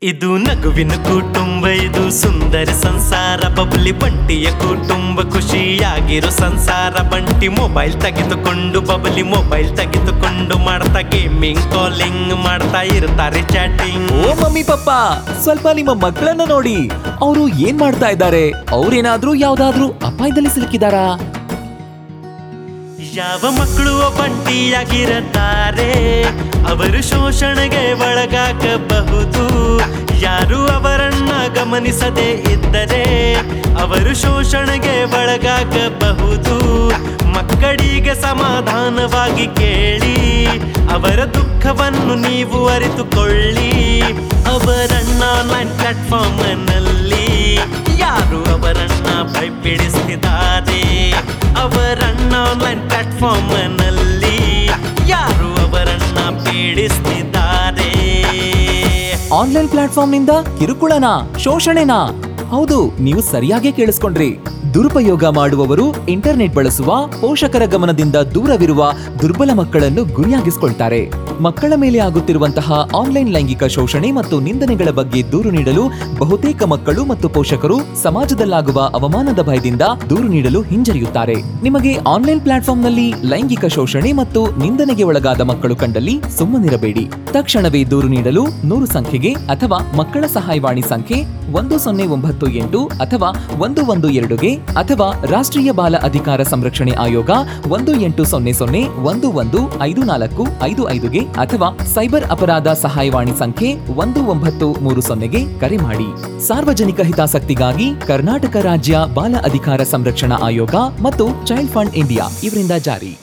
ಇದು ನಗುವಿನ ಕುಟುಂಬ ಇದು ಸುಂದರ ಸಂಸಾರ ಬಬ್ಲಿ ಬಂಟಿಯ ಕುಟುಂಬ ಖುಷಿಯಾಗಿರೋ ಸಂಸಾರ ಬಂಟಿ ಮೊಬೈಲ್ ತೆಗೆದುಕೊಂಡು ಬಬ್ಲಿ ಮೊಬೈಲ್ ತೆಗೆದುಕೊಂಡು ಮಾಡ್ತಾ ಗೇಮಿಂಗ್ ಕಾಲಿಂಗ್ ಮಾಡ್ತಾ ಇರ್ತಾರೆ ಚಾಟಿಂಗ್ ಓ ಮಮ್ಮಿ ಪಪ್ಪ ಸ್ವಲ್ಪ ನಿಮ್ಮ ಮಕ್ಕಳನ್ನ ನೋಡಿ ಅವರು ಏನ್ ಮಾಡ್ತಾ ಇದ್ದಾರೆ ಅವ್ರೇನಾದ್ರೂ ಯಾವ್ದಾದ್ರೂ ಅಪಾಯದಲ್ಲಿ ಸಿಲುಕಿದಾರಾ ಯಾವ ಮಕ್ಕಳು ಬಂಟಿಯಾಗಿರುತ್ತಾರೆ ಅವರು ಶೋಷಣೆಗೆ ಒಳಗಾಗಬಹುದು ಯಾರು ಅವರನ್ನ ಗಮನಿಸದೇ ಇದ್ದರೆ ಅವರು ಶೋಷಣೆಗೆ ಒಳಗಾಗಬಹುದು ಮಕ್ಕಳಿಗೆ ಸಮಾಧಾನವಾಗಿ ಕೇಳಿ ಅವರ ದುಃಖವನ್ನು ನೀವು ಅರಿತುಕೊಳ್ಳಿ ಅವರನ್ನ ಆನ್ಲೈನ್ ಪ್ಲಾಟ್ಫಾರ್ಮ್ನಲ್ಲಿ ಯಾರು ಅವರನ್ನ ಭಯಪಡಿಸ್ತಿದ್ದಾರೆ ಅವರನ್ನ ಆನ್ಲೈನ್ ಪ್ಲಾಟ್ಫಾರ್ಮ್ನಲ್ಲಿ ಯಾರು ಅವರನ್ನ ಪೀಡಿಸ್ತಿದ್ದಾರೆ ಆನ್ಲೈನ್ ಪ್ಲಾಟ್ಫಾರ್ಮ್ ನಿಂದ ಕಿರುಕುಳನ ಶೋಷಣೆನಾ ಹೌದು ನೀವು ಸರಿಯಾಗಿ ಕೇಳಿಸ್ಕೊಂಡ್ರಿ ದುರುಪಯೋಗ ಮಾಡುವವರು ಇಂಟರ್ನೆಟ್ ಬಳಸುವ ಪೋಷಕರ ಗಮನದಿಂದ ದೂರವಿರುವ ದುರ್ಬಲ ಮಕ್ಕಳನ್ನು ಗುರಿಯಾಗಿಸಿಕೊಳ್ತಾರೆ ಮಕ್ಕಳ ಮೇಲೆ ಆಗುತ್ತಿರುವಂತಹ ಆನ್ಲೈನ್ ಲೈಂಗಿಕ ಶೋಷಣೆ ಮತ್ತು ನಿಂದನೆಗಳ ಬಗ್ಗೆ ದೂರು ನೀಡಲು ಬಹುತೇಕ ಮಕ್ಕಳು ಮತ್ತು ಪೋಷಕರು ಸಮಾಜದಲ್ಲಾಗುವ ಅವಮಾನದ ಭಯದಿಂದ ದೂರು ನೀಡಲು ಹಿಂಜರಿಯುತ್ತಾರೆ ನಿಮಗೆ ಆನ್ಲೈನ್ ಪ್ಲಾಟ್ಫಾರ್ಮ್ನಲ್ಲಿ ಲೈಂಗಿಕ ಶೋಷಣೆ ಮತ್ತು ನಿಂದನೆಗೆ ಒಳಗಾದ ಮಕ್ಕಳು ಕಂಡಲ್ಲಿ ಸುಮ್ಮನಿರಬೇಡಿ ತಕ್ಷಣವೇ ದೂರು ನೀಡಲು ನೂರು ಸಂಖ್ಯೆಗೆ ಅಥವಾ ಮಕ್ಕಳ ಸಹಾಯವಾಣಿ ಸಂಖ್ಯೆ ಒಂದು ಸೊನ್ನೆ ಒಂಬತ್ತು ಎಂಟು ಅಥವಾ ಒಂದು ಒಂದು ಎರಡುಗೆ ಅಥವಾ ರಾಷ್ಟ್ರೀಯ ಬಾಲ ಅಧಿಕಾರ ಸಂರಕ್ಷಣೆ ಆಯೋಗ ಒಂದು ಎಂಟು ಸೊನ್ನೆ ಸೊನ್ನೆ ಒಂದು ಒಂದು ಐದು ನಾಲ್ಕು ಐದು ಐದುಗೆ ಅಥವಾ ಸೈಬರ್ ಅಪರಾಧ ಸಹಾಯವಾಣಿ ಸಂಖ್ಯೆ ಒಂದು ಒಂಬತ್ತು ಮೂರು ಸೊನ್ನೆಗೆ ಕರೆ ಮಾಡಿ ಸಾರ್ವಜನಿಕ ಹಿತಾಸಕ್ತಿಗಾಗಿ ಕರ್ನಾಟಕ ರಾಜ್ಯ ಬಾಲ ಅಧಿಕಾರ ಸಂರಕ್ಷಣಾ ಆಯೋಗ ಮತ್ತು ಚೈಲ್ಡ್ ಫಂಡ್ ಇಂಡಿಯಾ ಇವರಿಂದ ಜಾರಿ